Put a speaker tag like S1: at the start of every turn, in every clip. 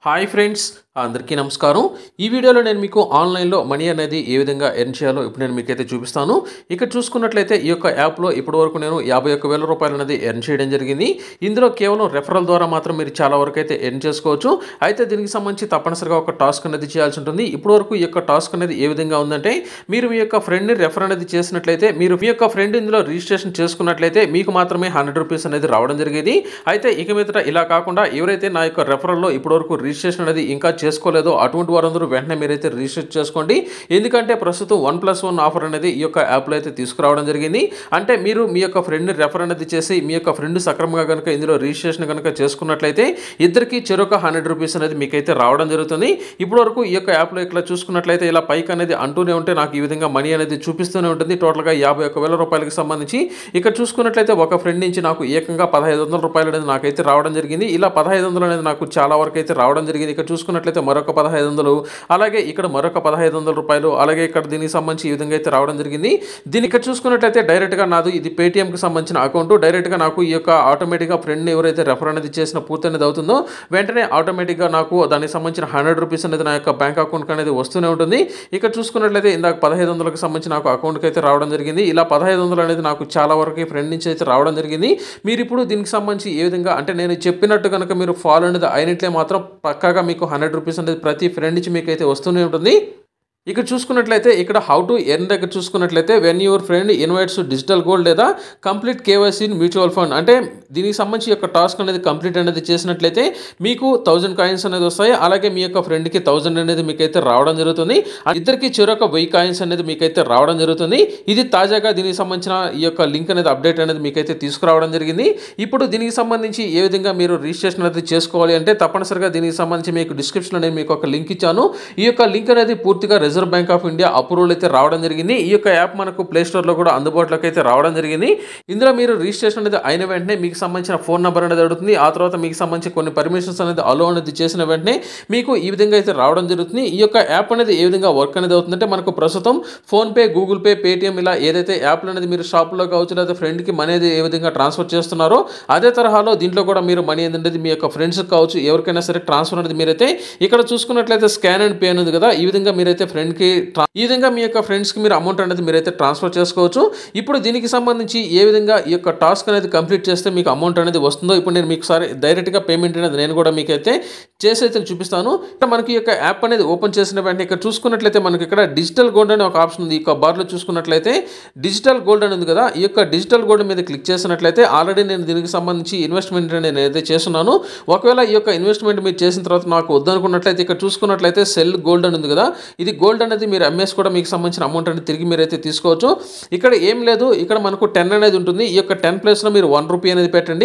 S1: hi friends అందరికీ నమస్కారం ఈ వీడియోలో నేను మీకు ఆన్లైన్లో మనీ అనేది ఏ విధంగా ఎర్న్ చేయాలో ఇప్పుడు నేను మీకైతే చూపిస్తాను ఇక్కడ చూసుకున్నట్లయితే ఈ యొక్క యాప్లో ఇప్పటివరకు నేను యాభై ఒక్క వేల రూపాయలు అనేది ఎర్న్ చేయడం జరిగింది ఇందులో కేవలం రెఫరల్ ద్వారా మాత్రం మీరు చాలా వరకు అయితే ఎర్న్ చేసుకోవచ్చు అయితే దీనికి సంబంధించి తప్పనిసరిగా ఒక టాస్క్ అనేది చేయాల్సి ఉంటుంది ఇప్పటివరకు ఈ యొక్క టాస్క్ అనేది ఏ విధంగా ఉందంటే మీరు మీ యొక్క ఫ్రెండ్ని రెఫర్ అనేది చేసినట్లయితే మీరు మీ యొక్క ఫ్రెండ్ ఇందులో రిజిస్ట్రేషన్ చేసుకున్నట్లయితే మీకు మాత్రమే హండ్రెడ్ రూపీస్ అనేది రావడం జరిగేది అయితే ఇక మీదట ఇలా కాకుండా ఎవరైతే నా యొక్క రెఫరల్లో ఇప్పటివరకు రిజిస్ట్రేషన్ అనేది ఇంకా చేసుకోలేదో అటువంటి వారందరూ వెంటనే మీరైతే రిజిస్టర్ చేసుకోండి ఎందుకంటే ప్రస్తుతం వన్ ప్లస్ వన్ ఆఫర్ అనేది ఈ యొక్క యాప్లో అయితే తీసుకురావడం జరిగింది అంటే మీరు మీ యొక్క ఫ్రెండ్ని రెఫర్ అనేది చేసి మీ యొక్క ఫ్రెండ్ సక్రమంగా కనుక ఇందులో రిజిస్ట్రేషన్ కనుక చేసుకున్నట్లయితే ఇద్దరికి చెరొక హండ్రెడ్ రూపీస్ అనేది మీకైతే రావడం జరుగుతుంది ఇప్పటివరకు ఈ యొక్క యాప్లో ఇక్కడ చూసుకున్నట్లయితే ఇలా పైకి అనేది అంటూనే ఉంటే నాకు ఈ విధంగా మనీ అనేది చూపిస్తూనే ఉంటుంది టోటల్గా యాభై ఒక్క వేల రూపాయలకి సంబంధించి ఇక్కడ చూసుకున్నట్లయితే ఒక ఫ్రెండ్ నుంచి నాకు ఏకంగా పదహైదు వందల రూపాయలు అనేది నాకైతే రావడం జరిగింది ఇలా పదహైదు వందలు అనేది నాకు చాలా వరకు అయితే రావడం జరిగింది ఇక్కడ చూసుకున్నట్లయితే మరొక పదహైదు వందలు అలాగే ఇక్కడ మరొక పదహైదు వందల రూపాయలు అలాగే ఇక్కడ దీనికి సంబంధించి ఈ విధంగా అయితే రావడం జరిగింది దీని ఇక్కడ చూసుకున్నట్లయితే డైరెక్ట్గా నాది ఇది పేటీఎంకి సంబంధించిన అకౌంట్ డైరెక్ట్గా నాకు ఈ యొక్క ఆటోమేటిక్గా ఫ్రెండ్ ఎవరైతే రెఫర్ అనేది చేసిన పూర్తి అనేది అవుతుందో వెంటనే ఆటోమేటిక్గా నాకు దానికి సంబంధించిన హండ్రెడ్ రూపీస్ అనేది నా యొక్క బ్యాంక్ అకౌంట్ అనేది వస్తూనే ఉంటుంది ఇక్కడ చూసుకున్నట్లయితే ఇందాక పదహైదు వందలకు సంబంధించి నాకు అకౌంట్కి అయితే రావడం జరిగింది ఇలా పదహైదు వందలు అనేది నాకు చాలా వరకు ఫ్రెండ్ నుంచి అయితే రావడం జరిగింది మీరు ఇప్పుడు దీనికి సంబంధించి ఏ విధంగా అంటే నేను చెప్పినట్టు కనుక మీరు ఫాలో అనేది అయినట్లే మాత్రం పక్కాగా మీకు హండ్రెడ్ రూపీస్ అనేది ప్రతి ఫ్రెండ్ నుంచి మీకు అయితే వస్తూనే ఉంటుంది ఇక్కడ చూసుకున్నట్లయితే ఇక్కడ హౌ టు ఎర్న్ దగ్గర చూసుకున్నట్లయితే when your friend invites digital gold లేదా complete KYC in mutual fund అంటే దీనికి సంబంధించి యొక్క టాస్క్ అనేది కంప్లీట్ అనేది చేసినట్లయితే మీకు థౌజండ్ కాయిన్స్ అనేది వస్తాయి అలాగే మీ యొక్క ఫ్రెండ్కి థౌజండ్ అనేది మీకైతే రావడం జరుగుతుంది ఇద్దరికి చెరొక వెయ్యి కాయిన్స్ అనేది మీకైతే రావడం జరుగుతుంది ఇది తాజాగా దీనికి సంబంధించిన ఈ యొక్క లింక్ అనేది అప్డేట్ అనేది మీకైతే తీసుకురావడం జరిగింది ఇప్పుడు దీనికి సంబంధించి ఏ విధంగా మీరు రిజిస్ట్రేషన్ అనేది చేసుకోవాలి అంటే తప్పనిసరిగా దీనికి సంబంధించి మీకు డిస్క్రిప్షన్లో నేను మీకు ఒక లింక్ ఇచ్చాను ఈ యొక్క లింక్ అనేది పూర్తిగా Reserve Bank of India approval అయితే రావడం జరిగింది ఈ యొక్క యాప్ మనకు ప్లే స్టోర్లో కూడా అందుబాటులోకి అయితే రావడం జరిగింది ఇందులో మీరు రిజిస్ట్రేషన్ అనేది అయిన వెంటనే మీకు సంబంధించిన ఫోన్ నెంబర్ అనేది అడుగుతుంది ఆ తర్వాత మీకు సంబంధించి కొన్ని పర్మిషన్స్ అనేది అలో అనేది చేసిన వెంటనే మీకు ఈ విధంగా అయితే రావడం జరుగుతుంది ఈ యొక్క యాప్ అనేది ఏ విధంగా వర్క్ అనేది అవుతుందంటే మనకు ప్రస్తుతం ఫోన్పే గూగుల్ పే పేటిఎం ఇలా ఏదైతే యాప్లు అనేది మీరు షాప్లో కావచ్చు లేదా ఫ్రెండ్కి మనీ అనేది ఏ విధంగా ట్రాన్స్ఫర్ చేస్తున్నారో అదే తరహాలో దీంట్లో కూడా మీరు మనీ అనేది మీ యొక్క ఫ్రెండ్స్కి కావచ్చు ఎవరికైనా సరే ట్రాన్స్ఫర్ అనేది మీరైతే ఇక్కడ చూసుకున్నట్లయితే స్కాన్ అండ్ పే అనేది కదా ఈ విధంగా మీరైతే ఫ్రెండ్కి ఈ విధంగా మీ యొక్క ఫ్రెండ్స్కి మీరు అమౌంట్ అనేది మీరైతే ట్రాన్స్ఫర్ చేసుకోవచ్చు ఇప్పుడు దీనికి సంబంధించి ఏ విధంగా ఈ యొక్క టాస్క్ అనేది కంప్లీట్ చేస్తే మీకు అమౌంట్ అనేది వస్తుందో ఇప్పుడు నేను మీకు సారి డైరెక్ట్గా పేమెంట్ అనేది నేను కూడా మీకైతే చేసి అయితే చూపిస్తాను ఇక్కడ మనకి ఈ యొక్క యాప్ అనేది ఓపెన్ చేసిన వెంటనే ఇక్కడ చూసుకున్నట్లయితే మనకి ఇక్కడ డిజిటల్ గోల్డ్ అనే ఒక ఆప్షన్ ఉంది ఈ యొక్క బార్లో చూసుకున్నట్లయితే డిజిటల్ గోల్డ్ అని ఉంది కదా ఈ యొక్క డిజిటల్ గోల్డ్ మీద క్లిక్ చేసినట్లయితే ఆల్రెడీ నేను దీనికి సంబంధించి ఇన్వెస్ట్మెంట్ నేను ఏదైతే చేస్తున్నాను ఒకవేళ ఈ యొక్క ఇన్వెస్ట్మెంట్ మీరు చేసిన తర్వాత నాకు వద్దనుకున్నట్లయితే ఇక్కడ చూసుకున్నట్లయితే సెల్ గోల్డ్ అని ఉంది కదా ఇది గోల్డ్ అనేది మీరు ఎంఎస్ కూడా మీకు సంబంధించిన అమౌంట్ అనేది తిరిగి మీరైతే తీసుకోవచ్చు ఇక్కడ ఏం లేదు ఇక్కడ మనకు టెన్ అనేది ఉంటుంది ఈ యొక్క టెన్ ప్లేస్లో మీరు వన్ రూపీ అనేది పెట్టండి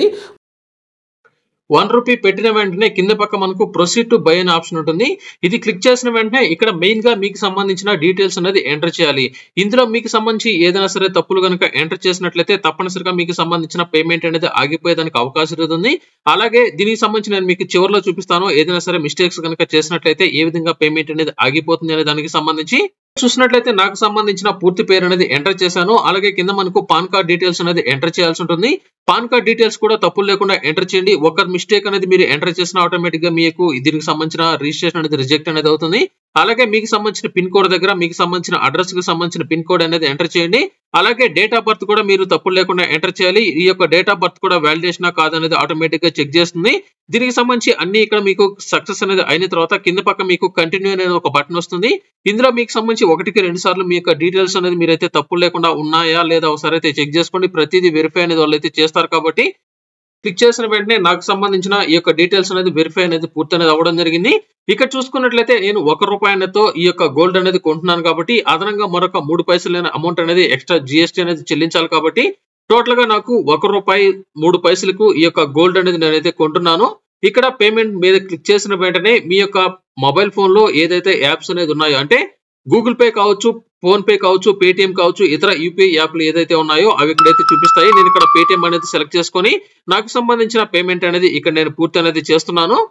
S1: వన్ రూపీ పెట్టిన వెంటనే కింద పక్క మనకు ప్రొసీడ్ టు బై అనే ఆప్షన్ ఉంటుంది ఇది క్లిక్ చేసిన వెంటనే ఇక్కడ మెయిన్ గా మీకు సంబంధించిన డీటెయిల్స్ అనేది ఎంటర్ చేయాలి ఇందులో మీకు సంబంధించి ఏదైనా సరే తప్పులు కనుక ఎంటర్ చేసినట్లయితే తప్పనిసరిగా మీకు సంబంధించిన పేమెంట్ అనేది ఆగిపోయేదానికి అవకాశం ఉంటుంది అలాగే దీనికి సంబంధించి నేను మీకు చివరిలో చూపిస్తాను ఏదైనా సరే మిస్టేక్స్ కనుక చేసినట్లయితే ఏ విధంగా పేమెంట్ అనేది ఆగిపోతుంది అనే దానికి సంబంధించి చూసినట్లయితే నాకు సంబంధించిన పూర్తి పేరు అనేది ఎంటర్ చేశాను అలాగే కింద మనకు పాన్ కార్డ్ డీటెయిల్స్ అనేది ఎంటర్ చేయాల్సి ఉంటుంది పాన్ కార్డ్ డీటెయిల్స్ కూడా తప్పులు లేకుండా ఎంటర్ చేయండి ఒక మిస్టేక్ అనేది మీరు ఎంటర్ చేసిన ఆటోమేటిక్ గా మీకు దీనికి సంబంధించిన రిజిస్ట్రేషన్ అనేది రిజెక్ట్ అనేది అవుతుంది అలాగే మీకు సంబంధించిన పిన్ కోడ్ దగ్గర మీకు సంబంధించిన అడ్రస్ కి సంబంధించిన పిన్ కోడ్ అనేది ఎంటర్ చేయండి అలాగే డేట్ ఆఫ్ బర్త్ కూడా మీరు తప్పులు లేకుండా ఎంటర్ చేయాలి ఈ యొక్క డేట్ ఆఫ్ బర్త్ కూడా వ్యాలిడేషన్ కాదనేది ఆటోమేటిక్ గా చెక్ చేస్తుంది దీనికి సంబంధించి అన్ని ఇక్కడ మీకు సక్సెస్ అనేది అయిన తర్వాత కింద పక్క మీకు కంటిన్యూ అనేది ఒక బటన్ వస్తుంది ఇందులో మీకు సంబంధించి ఒకటికి రెండు సార్లు మీ యొక్క డీటెయిల్స్ అనేది మీరైతే తప్పులు లేకుండా ఉన్నాయా లేదా ఒకసారి అయితే చెక్ చేసుకోండి ప్రతిదీ వెరిఫై అనేది వాళ్ళు అయితే చేస్తారు కాబట్టి క్లిక్ చేసిన వెంటనే నాకు సంబంధించిన ఈ యొక్క డీటెయిల్స్ అనేది వెరిఫై అనేది పూర్తి అనేది అవ్వడం జరిగింది ఇక్కడ చూసుకున్నట్లయితే నేను ఒక రూపాయలతో ఈ యొక్క గోల్డ్ అనేది కొంటున్నాను కాబట్టి అదనంగా మరొక మూడు పైసలైన అమౌంట్ అనేది ఎక్స్ట్రా జిఎస్టీ అనేది చెల్లించాలి కాబట్టి టోటల్ గా నాకు ఒక రూపాయి మూడు పైసలకు ఈ యొక్క గోల్డ్ అనేది నేనైతే కొంటున్నాను ఇక్కడ పేమెంట్ మీద క్లిక్ చేసిన వెంటనే మీ యొక్క మొబైల్ ఫోన్ లో ఏదైతే యాప్స్ అనేది ఉన్నాయో అంటే గూగుల్ పే కావచ్చు ఫోన్ పే కావచ్చు పేటిఎం కావచ్చు ఇతర యూపీఐ యాప్లు ఏదైతే ఉన్నాయో అవి ఇక్కడైతే చూపిస్తాయి నేను ఇక్కడ పేటిఎం అనేది సెలెక్ట్ చేసుకొని నాకు సంబంధించిన పేమెంట్ అనేది ఇక్కడ నేను పూర్తి అనేది చేస్తున్నాను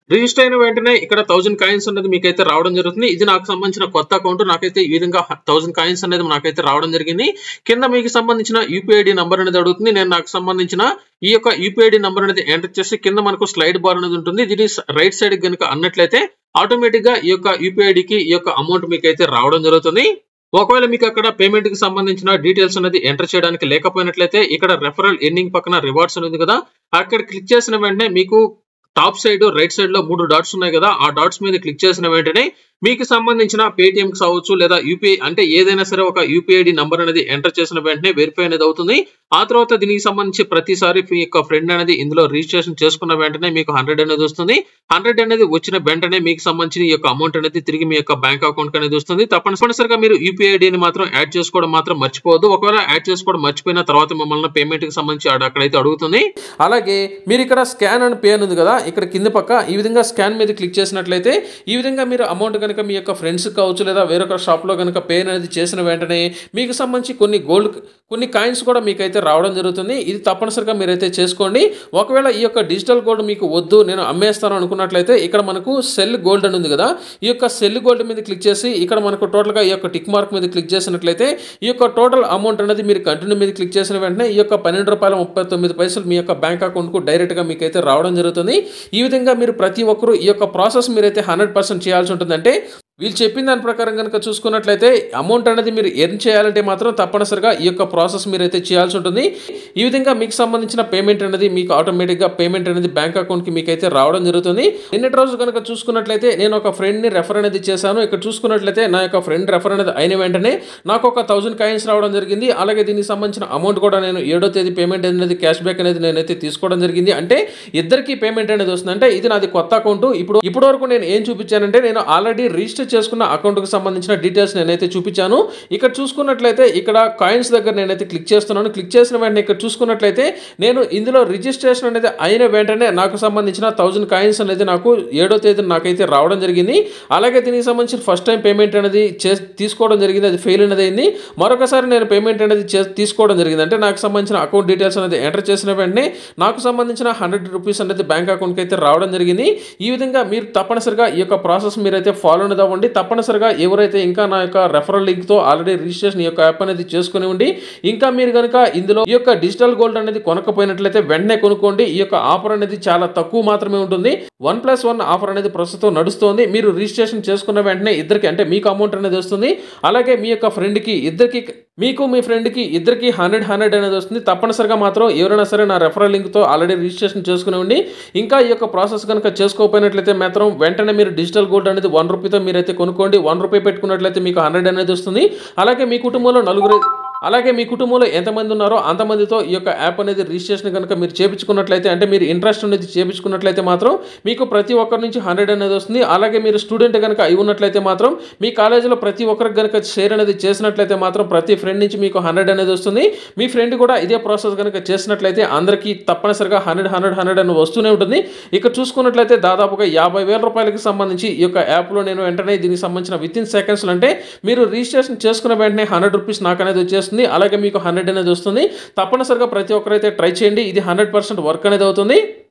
S1: రిజిస్టర్ అయిన వెంటనే ఇక్కడ థౌసండ్ కాయిన్స్ అనేది మీకైతే రావడం జరుగుతుంది ఇది నాకు సంబంధించిన కొత్త అకౌంట్ నాకైతే ఈ విధంగా థౌసండ్ కాయిన్స్ అనేది నాకైతే రావడం జరిగింది కింద మీకు సంబంధించిన యూపీఐడి నంబర్ అనేది అడుగుతుంది నేను నాకు సంబంధించిన ఈ యొక్క యూపీఐడి నంబర్ అనేది ఎంటర్ చేసి కింద మనకు స్లైడ్ బార్ అనేది ఉంటుంది దీని రైట్ సైడ్ కనుక అన్నట్లయితే ఆటోమేటిక్ గా ఈ యొక్క యూపీఐడికి ఈ యొక్క అమౌంట్ మీకు అయితే రావడం జరుగుతుంది ఒకవేళ మీకు అక్కడ పేమెంట్ కి సంబంధించిన డీటెయిల్స్ అనేది ఎంటర్ చేయడానికి లేకపోయినట్లయితే ఇక్కడ రెఫరల్ ఎండింగ్ పక్కన రివార్డ్స్ అనేది కదా అక్కడ క్లిక్ చేసిన వెంటనే మీకు టాప్ సైడ్ రైట్ సైడ్ లో మూడు డాట్స్ ఉన్నాయి కదా ఆ డాట్స్ మీద క్లిక్ చేసిన వెంటనే మీకు సంబంధించిన పేటిఎం కావచ్చు లేదా యూపీఐ అంటే ఏదైనా సరే ఒక యూపీఐడి నంబర్ అనేది ఎంటర్ చేసిన వెంటనే వెరిఫై అనేది అవుతుంది ఆ తర్వాత దీనికి సంబంధించి ప్రతిసారి మీ యొక్క ఫ్రెండ్ అనేది ఇందులో రిజిస్ట్రేషన్ చేసుకున్న వెంటనే మీకు హండ్రెడ్ అనేది వస్తుంది హండ్రెడ్ అనేది వచ్చిన వెంటనే మీకు సంబంధించిన ఈ యొక్క అమౌంట్ అనేది తిరిగి మీ యొక్క బ్యాంక్ అకౌంట్ అనేది వస్తుంది తప్పనిసరిగా మీరు యూపీఐడిని మాత్రం యాడ్ చేసుకోవడం మాత్రం మర్చిపోవద్దు ఒకవేళ యాడ్ చేసుకోవడం మర్చిపోయిన తర్వాత మిమ్మల్ని పేమెంట్ కి సంబంధించి ఆడ- అక్కడైతే అడుగుతుంది అలాగే మీరు ఇక్కడ స్కాన్ అండ్ పే అని ఉంది కదా ఇక్కడ కింద పక్క ఈ విధంగా స్కాన్ మీద క్లిక్ చేసినట్లయితే ఈ విధంగా మీరు అమౌంట్ కనుక మీ యొక్క ఫ్రెండ్స్ కావచ్చు లేదా వేరొక షాప్లో కనుక పే అనేది చేసిన వెంటనే మీకు సంబంధించి కొన్ని గోల్డ్ కొన్ని కాయిన్స్ కూడా మీకైతే రావడం జరుగుతుంది ఇది తప్పనిసరిగా మీరైతే చేసుకోండి ఒకవేళ ఈ యొక్క డిజిటల్ గోల్డ్ మీకు వద్దు నేను అమ్మేస్తాను అనుకున్నట్లయితే ఇక్కడ మనకు సెల్ గోల్డ్ అని ఉంది కదా ఈ యొక్క సెల్ గోల్డ్ మీద క్లిక్ చేసి ఇక్కడ మనకు టోటల్గా ఈ యొక్క టిక్ మార్క్ మీద క్లిక్ చేసినట్లయితే ఈ యొక్క టోటల్ అమౌంట్ అనేది మీరు కంటిన్యూ మీద క్లిక్ చేసిన వెంటనే ఈ యొక్క పన్నెండు రూపాయల ముప్పై తొమ్మిది పైసలు మీ యొక్క బ్యాంక్ అకౌంట్కు డైరెక్ట్గా మీకైతే రావడం జరుగుతుంది ఈ విధంగా మీరు ప్రతి ఒక్కరూ ఈ యొక్క ప్రాసెస్ మీరైతే హండ్రెడ్ పర్సెంట్ చేయాల్సి ఉంటుందంటే వీళ్ళు చెప్పిన దాని ప్రకారం కనుక చూసుకున్నట్లయితే అమౌంట్ అనేది మీరు ఎర్న్ చేయాలంటే మాత్రం తప్పనిసరిగా ఈ యొక్క ప్రాసెస్ మీరైతే చేయాల్సి ఉంటుంది ఈ విధంగా మీకు సంబంధించిన పేమెంట్ అనేది మీకు ఆటోమేటిక్గా పేమెంట్ అనేది బ్యాంక్ అకౌంట్కి మీకైతే రావడం జరుగుతుంది నిన్నటి రోజు కనుక చూసుకున్నట్లయితే నేను ఒక ఫ్రెండ్ని రెఫర్ అనేది చేశాను ఇక్కడ చూసుకున్నట్లయితే నా యొక్క ఫ్రెండ్ రెఫర్ అనేది అయిన వెంటనే నాకు ఒక థౌసండ్ కాయిన్స్ రావడం జరిగింది అలాగే దీనికి సంబంధించిన అమౌంట్ కూడా నేను ఏడో తేదీ పేమెంట్ అనేది క్యాష్ బ్యాక్ అనేది నేనైతే తీసుకోవడం జరిగింది అంటే ఇద్దరికి పేమెంట్ అనేది వస్తుంది అంటే ఇది నాది కొత్త అకౌంట్ ఇప్పుడు ఇప్పటి వరకు నేను ఏం చూపించానంటే నేను ఆల్రెడీ రిజిస్టర్ చేసుకున్న అకౌంట్కి సంబంధించిన డీటెయిల్స్ నేనైతే చూపించాను ఇక్కడ చూసుకున్నట్లయితే ఇక్కడ కాయిన్స్ దగ్గర నేనైతే క్లిక్ చేస్తున్నాను క్లిక్ చేసిన వెంటనే ఇక్కడ చూసుకున్నట్లయితే నేను ఇందులో రిజిస్ట్రేషన్ అనేది అయిన వెంటనే నాకు సంబంధించిన థౌజండ్ కాయిన్స్ అనేది నాకు ఏడో తేదీ నాకైతే రావడం జరిగింది అలాగే దీనికి సంబంధించిన ఫస్ట్ టైం పేమెంట్ అనేది చే తీసుకోవడం జరిగింది అది ఫెయిల్ అనేది అయింది మరొకసారి నేను పేమెంట్ అనేది చే తీసుకోవడం జరిగింది అంటే నాకు సంబంధించిన అకౌంట్ డీటెయిల్స్ అనేది ఎంటర్ చేసిన వెంటనే నాకు సంబంధించిన హండ్రెడ్ రూపీస్ అనేది బ్యాంక్ అకౌంట్కి అయితే రావడం జరిగింది ఈ విధంగా మీరు తప్పనిసరిగా ఈ యొక్క ప్రాసెస్ మీరైతే ఫాలో అనేది అవ్వండి తప్పనిసరిగా ఎవరైతే ఇంకా నా యొక్క రెఫరల్ లింక్తో ఆల్రెడీ రిజిస్ట్రేషన్ ఈ యొక్క యాప్ అనేది చేసుకుని ఉండి ఇంకా మీరు కనుక ఇందులో ఈ యొక్క డిజిటల్ గోల్డ్ అనేది కొనకపోయినట్లయితే వెంటనే కొనుక్కోండి ఈ యొక్క ఆఫర్ అనేది చాలా తక్కువ మాత్రమే ఉంటుంది వన్ ప్లస్ వన్ ఆఫర్ అనేది ప్రస్తుతం నడుస్తుంది మీరు రిజిస్ట్రేషన్ చేసుకున్న వెంటనే ఇద్దరికి అంటే మీకు అమౌంట్ అనేది వస్తుంది అలాగే మీ యొక్క ఫ్రెండ్కి ఇద్దరికి మీకు మీ ఫ్రెండ్కి ఇద్దరికి హండ్రెడ్ హండ్రెడ్ అనేది వస్తుంది తప్పనిసరిగా మాత్రం ఎవరైనా సరే నా రెఫరల్ లింక్తో ఆల్రెడీ రిజిస్ట్రేషన్ చేసుకుని ఉండి ఇంకా ఈ యొక్క ప్రాసెస్ కనుక చేసుకోకపోయినట్లయితే మాత్రం వెంటనే మీరు డిజిటల్ గోల్డ్ అనేది వన్ రూపీతో మీరైతే కొనుక్కోండి వన్ రూపీ పెట్టుకున్నట్లయితే మీకు హండ్రెడ్ అనేది వస్తుంది అలాగే మీ కుటుంబంలో నలుగురు అలాగే మీ కుటుంబంలో ఎంతమంది ఉన్నారో అంతమందితో ఈ యొక్క యాప్ అనేది రిజిస్ట్రేషన్ కనుక మీరు చేపించుకున్నట్లయితే అంటే మీరు ఇంట్రెస్ట్ అనేది చేపించుకున్నట్లయితే మాత్రం మీకు ప్రతి ఒక్కరి నుంచి హండ్రెడ్ అనేది వస్తుంది అలాగే మీరు స్టూడెంట్ కనుక అయి ఉన్నట్లయితే మాత్రం మీ కాలేజీలో ప్రతి ఒక్కరికి కనుక షేర్ అనేది చేసినట్లయితే మాత్రం ప్రతి ఫ్రెండ్ నుంచి మీకు హండ్రెడ్ అనేది వస్తుంది మీ ఫ్రెండ్ కూడా ఇదే ప్రాసెస్ కనుక చేసినట్లయితే అందరికీ తప్పనిసరిగా హండ్రెడ్ హండ్రెడ్ హండ్రెడ్ అని వస్తూనే ఉంటుంది ఇక్కడ చూసుకున్నట్లయితే దాదాపుగా యాభై వేల రూపాయలకి సంబంధించి ఈ యొక్క యాప్లో నేను వెంటనే దీనికి సంబంధించిన విత్ ఇన్ సెకండ్స్లో అంటే మీరు రిజిస్ట్రేషన్ చేసుకున్న వెంటనే హండ్రెడ్ రూపీస్ నాకు అనేది వచ్చేస్తుంది అలాగే మీకు హండ్రెడ్ అనేది వస్తుంది తప్పనిసరిగా ప్రతి ఒక్కరైతే ట్రై చేయండి ఇది హండ్రెడ్ పర్సెంట్ వర్క్ అనేది అవుతుంది